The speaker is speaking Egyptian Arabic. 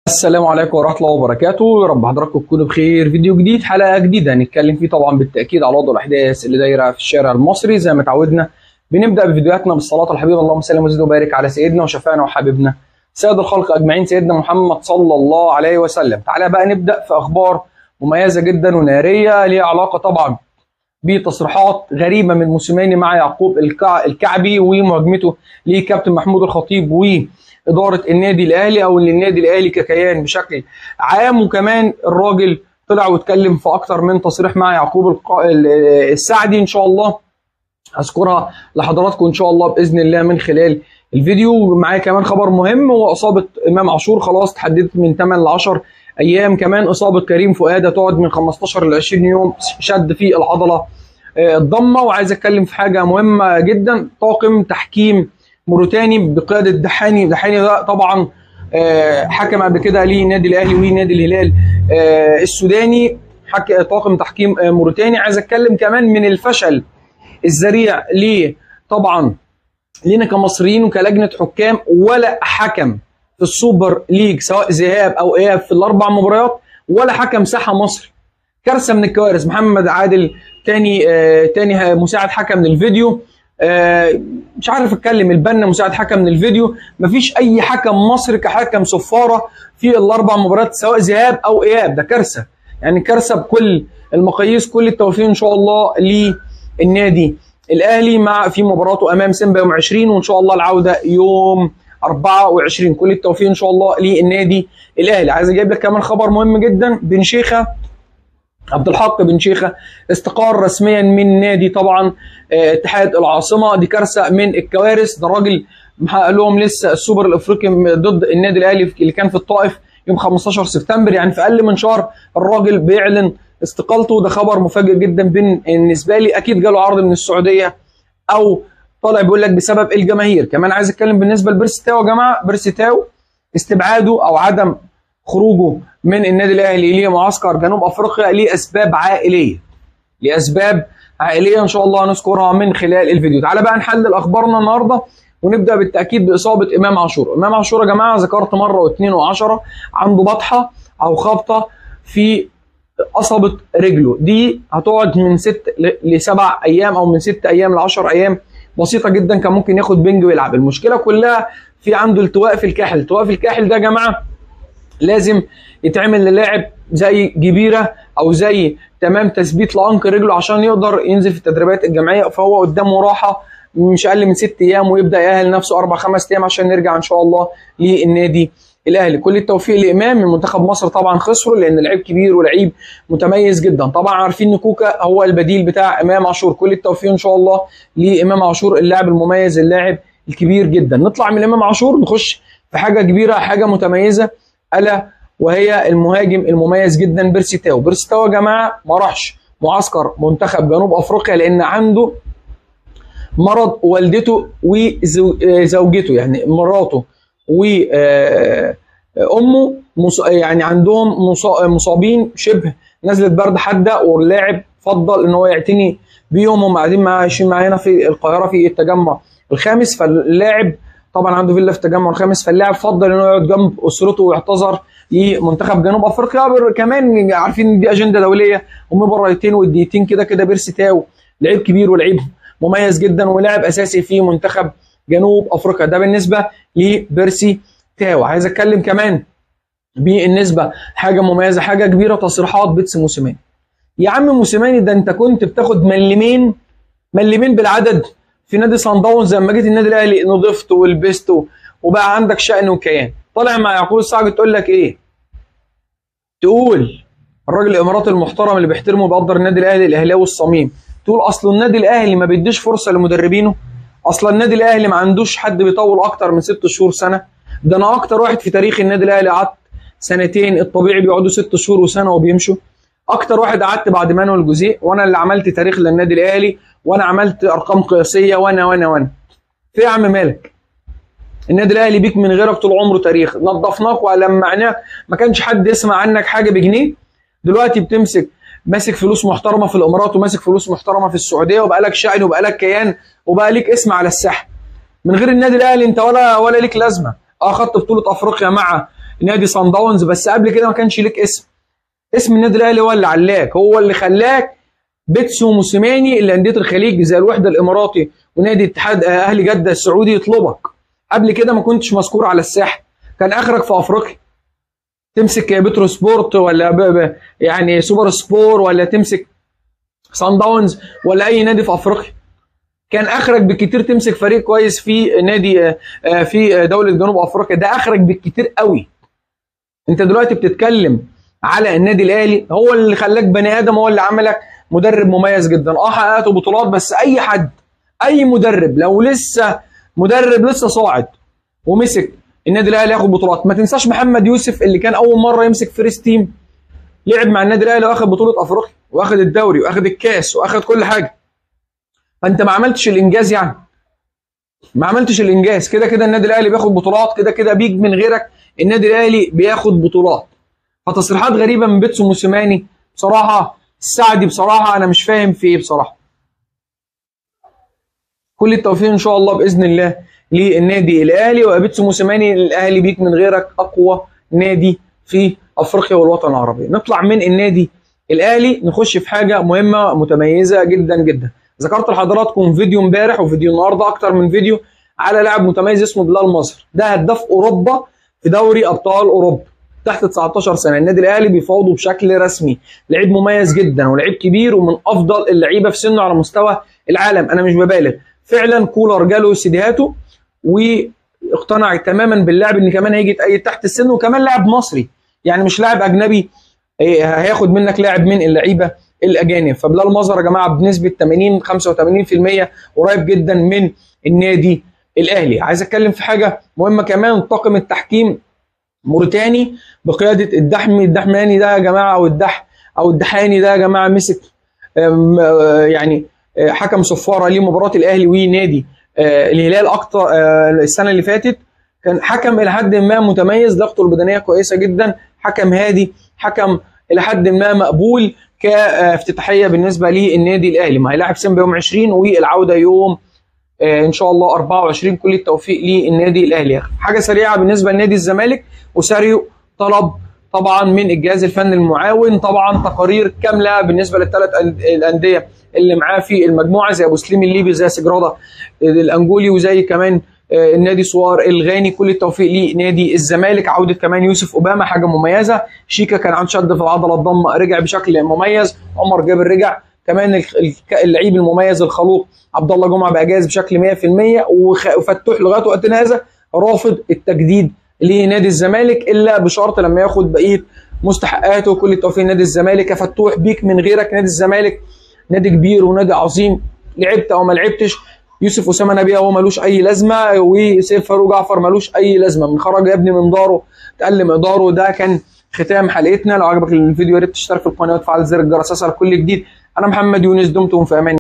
السلام عليكم ورحمة الله وبركاته يا رب حضراتكم تكونوا بخير فيديو جديد حلقة جديدة هنتكلم فيه طبعا بالتأكيد على وضع الأحداث اللي دايرة في الشارع المصري زي ما اتعودنا بنبدأ بفيديوهاتنا بالصلاة الحبيب اللهم صل وسلم وبارك على سيدنا وشفاعنا وحبيبنا سيد الخلق أجمعين سيدنا محمد صلى الله عليه وسلم تعالى بقى نبدأ في أخبار مميزة جدا ونارية ليها علاقة طبعا بتصريحات غريبة من موسيماني مع يعقوب الكع- الكعبي ومهاجمته لكابتن محمود الخطيب و اداره النادي الاهلي او النادي الاهلي ككيان بشكل عام وكمان الراجل طلع واتكلم في اكتر من تصريح مع يعقوب الق- ال- السعدي ان شاء الله هذكرها لحضراتكم ان شاء الله باذن الله من خلال الفيديو معايا كمان خبر مهم هو اصابه امام عاشور خلاص تحددت من 8 ل 10 ايام كمان اصابه كريم فؤاد هتقعد من 15 ل 20 يوم شد في العضله آه، الضمه وعايز اتكلم في حاجه مهمه جدا طاقم تحكيم موريتاني بقياده دحاني دحاني ده طبعا آه، حكم قبل كده لنادي الاهلي ونادي الهلال آه، السوداني حك... طاقم تحكيم آه، موريتاني عايز اتكلم كمان من الفشل الذريع ليه طبعا لينا كمصريين وكلجنه حكام ولا حكم في السوبر ليج سواء ذهاب او اياب في الاربع مباريات ولا حكم ساحه مصري كارثه من الكوارث محمد عادل تاني آه تاني مساعد حكم من الفيديو آه مش عارف اتكلم البنا مساعد حكم من الفيديو مفيش اي حكم مصري كحكم صفاره في الاربع مباريات سواء ذهاب او اياب ده كارثه يعني كارثه بكل المقاييس كل التوفيق ان شاء الله للنادي الاهلي مع في مباراته امام سيمبا يوم 20 وان شاء الله العوده يوم 24 كل التوفيق ان شاء الله للنادي الاهلي عايز اجيب لك كمان خبر مهم جدا بن شيخه عبد الحق بن شيخه استقال رسميا من نادي طبعا آه، اتحاد العاصمه دي كارثه من الكوارث ده راجل محقق لهم لسه السوبر الافريقي ضد النادي الاهلي اللي كان في الطائف يوم 15 سبتمبر يعني في اقل من شهر الراجل بيعلن استقالته ده خبر مفاجئ جدا بالنسبه لي اكيد جاله عرض من السعوديه او طالع بيقول لك بسبب الجماهير كمان عايز اتكلم بالنسبه لبيرسي تاو يا جماعه بيرسي تاو استبعاده او عدم خروجه من النادي الاهلي لمعسكر جنوب افريقيا لاسباب عائليه لاسباب عائليه ان شاء الله هنذكرها من خلال الفيديو تعالى بقى نحلل اخبارنا النهارده ونبدا بالتاكيد باصابه امام عاشور امام عاشور يا جماعه ذكرت مره واثنين وعشرة عنده بطحه او خبطه في قصبة رجله دي هتقعد من ست ل- لسبع ايام او من ست ايام ل 10 ايام بسيطه جدا كان ممكن ياخد بنج ويلعب المشكله كلها في عنده التواء في الكاحل التواء في الكاحل ده يا جماعه لازم يتعمل للاعب زي جبيره او زي تمام تثبيت لعنق رجله عشان يقدر ينزل في التدريبات الجماعيه فهو قدامه راحه مش اقل من ست ايام ويبدا يأهل نفسه اربع خمس ايام عشان نرجع ان شاء الله للنادي الاهلي كل التوفيق لامام من منتخب مصر طبعا خسروا لان لعيب كبير ولعيب متميز جدا طبعا عارفين ان كوكا هو البديل بتاع امام عاشور كل التوفيق ان شاء الله لامام عاشور اللاعب المميز اللاعب الكبير جدا نطلع من امام عاشور نخش في حاجه كبيره حاجه متميزه الا وهي المهاجم المميز جدا بيرسي تاو بيرسي تاو يا جماعه ما راحش معسكر منتخب جنوب افريقيا لان عنده مرض والدته وزوجته يعني مراته وامه يعني عندهم مصا- مصابين شبه نزله برد حاده واللاعب فضل ان هو يعتني بيهم هم قاعدين معاه عايشين معانا في القاهره في التجمع الخامس فاللاعب طبعا عنده فيلا في التجمع الخامس فاللاعب فضل انه يقعد جنب اسرته واعتذر لمنتخب جنوب افريقيا بر- كمان عارفين ان دي اجنده دوليه هم مباراتين وديتين كده كده بيرسي تاو لعيب كبير ولعيب مميز جدا ولاعب اساسي في منتخب جنوب افريقيا ده بالنسبه لبيرسي تاو عايز اتكلم كمان بالنسبه حاجه مميزه حاجه كبيره تصريحات بيتس موسيماني يا عم موسيماني ده انت كنت بتاخد ملمين ملمين بالعدد في نادي صن داونز لما جيت النادي الاهلي نضفت ولبست و- وبقى عندك شأن وكيان طالع مع يعقوب السعد تقول لك ايه تقول الراجل الاماراتي المحترم اللي بيحترمه وبيقدر النادي الاهلي الاهلاوي الصميم تقول اصل النادي الاهلي ما بيديش فرصه لمدربينه اصلا النادي الاهلي ما عندوش حد بيطول اكتر من ست شهور سنه ده انا اكتر واحد في تاريخ النادي الاهلي قعدت سنتين الطبيعي بيقعدوا ست شهور وسنه وبيمشوا اكتر واحد قعدت بعد مانويل جوزيه وانا اللي عملت تاريخ للنادي الاهلي وانا عملت ارقام قياسيه وانا وانا وانا في يا عم مالك النادي الاهلي بيك من غيرك طول عمره تاريخ نظفناك ولمعناك ما كانش حد يسمع عنك حاجه بجنيه دلوقتي بتمسك ماسك فلوس محترمه في الامارات وماسك فلوس محترمه في السعوديه وبقى لك شأن وبقى لك كيان وبقى ليك اسم على الساحه من غير النادي الاهلي انت ولا ولا ليك لازمه اه خدت بطوله افريقيا مع نادي صن داونز بس قبل كده ما كانش ليك اسم اسم النادي الاهلي هو اللي علاك هو اللي خلاك بيتسو موسيماني اللي انديه الخليج زي الوحده الاماراتي ونادي اتحاد اهلي جده السعودي يطلبك قبل كده ما كنتش مذكور على الساحه كان اخرك في افريقيا تمسك بترو سبورت ولا ب... ب... يعني سوبر سبور ولا تمسك صن داونز ولا اي نادي في افريقيا كان اخرك بالكتير تمسك فريق كويس في نادي في دوله جنوب افريقيا ده اخرك بالكتير قوي انت دلوقتي بتتكلم على النادي الاهلي هو اللي خلاك بني ادم هو اللي عملك مدرب مميز جدا اه حققت بطولات بس اي حد اي مدرب لو لسه مدرب لسه صاعد ومسك النادي الاهلي ياخد بطولات ما تنساش محمد يوسف اللي كان اول مره يمسك فيرست تيم لعب مع النادي الاهلي واخد بطوله افريقيا واخد الدوري واخد الكاس واخد كل حاجه فانت ما عملتش الانجاز يعني ما عملتش الانجاز كده كده النادي الاهلي بياخد بطولات كده كده بيج من غيرك النادي الاهلي بياخد بطولات فتصريحات غريبه من بيتسو موسيماني بصراحه السعدي بصراحه انا مش فاهم في ايه بصراحه كل التوفيق ان شاء الله باذن الله للنادي الاهلي وبيتسو موسيماني الاهلي بيك من غيرك اقوى نادي في افريقيا والوطن العربي نطلع من النادي الاهلي نخش في حاجه مهمه متميزه جدا جدا ذكرت لحضراتكم فيديو امبارح وفيديو النهارده اكتر من فيديو على لاعب متميز اسمه بلال مصر ده هداف اوروبا في دوري ابطال اوروبا تحت 19 سنه النادي الاهلي بيفاوضه بشكل رسمي لعيب مميز جدا ولعيب كبير ومن افضل اللعيبه في سنه على مستوى العالم انا مش ببالغ فعلا كولر جاله سيديهاته واقتنع تماما باللاعب ان كمان هيجي يتأيد تحت السن وكمان لاعب مصري يعني مش لاعب اجنبي هياخد منك لاعب من اللعيبه الاجانب فبلال مظهر يا جماعه بنسبه 80 85% قريب جدا من النادي الاهلي عايز اتكلم في حاجه مهمه كمان طاقم التحكيم موريتاني بقياده الدحمي الدحماني ده يا جماعه او الدح او الدحاني ده يا جماعه مسك يعني حكم صفاره لمباراه الاهلي ونادي الهلال اكتر السنه اللي فاتت كان حكم الى حد ما متميز لياقته البدنيه كويسه جدا حكم هادي حكم الى حد ما مقبول كافتتاحيه بالنسبه للنادي الاهلي ما هيلاعب سيمبا يوم 20 والعوده يوم ان شاء الله 24 كل التوفيق للنادي الاهلي حاجه سريعه بالنسبه لنادي الزمالك وساريو طلب طبعا من الجهاز الفني المعاون طبعا تقارير كامله بالنسبه للثلاث الانديه اللي معاه في المجموعه زي ابو سليم الليبي زي سجراده الانجولي وزي كمان النادي سوار الغاني كل التوفيق لنادي الزمالك عوده كمان يوسف اوباما حاجه مميزه شيكا كان عنده شد في العضله الضمه رجع بشكل مميز عمر جابر رجع كمان اللعيب المميز الخلوق عبد الله جمعه بقى جاهز بشكل 100% وفتوح لغايه وقتنا هذا رافض التجديد لنادي الزمالك الا بشرط لما ياخد بقيه مستحقاته كل التوفيق لنادي الزمالك يا فتوح بيك من غيرك نادي الزمالك نادي كبير ونادي عظيم لعبت او ما لعبتش يوسف اسامه نبيه هو ملوش اي لازمه وسيف فاروق جعفر ملوش اي لازمه من خرج يا ابني من داره اتقل مقداره ده كان ختام حلقتنا لو عجبك الفيديو يا ريت تشترك في القناه وتفعل زر الجرس يصل كل جديد انا محمد يونس دمتم في امان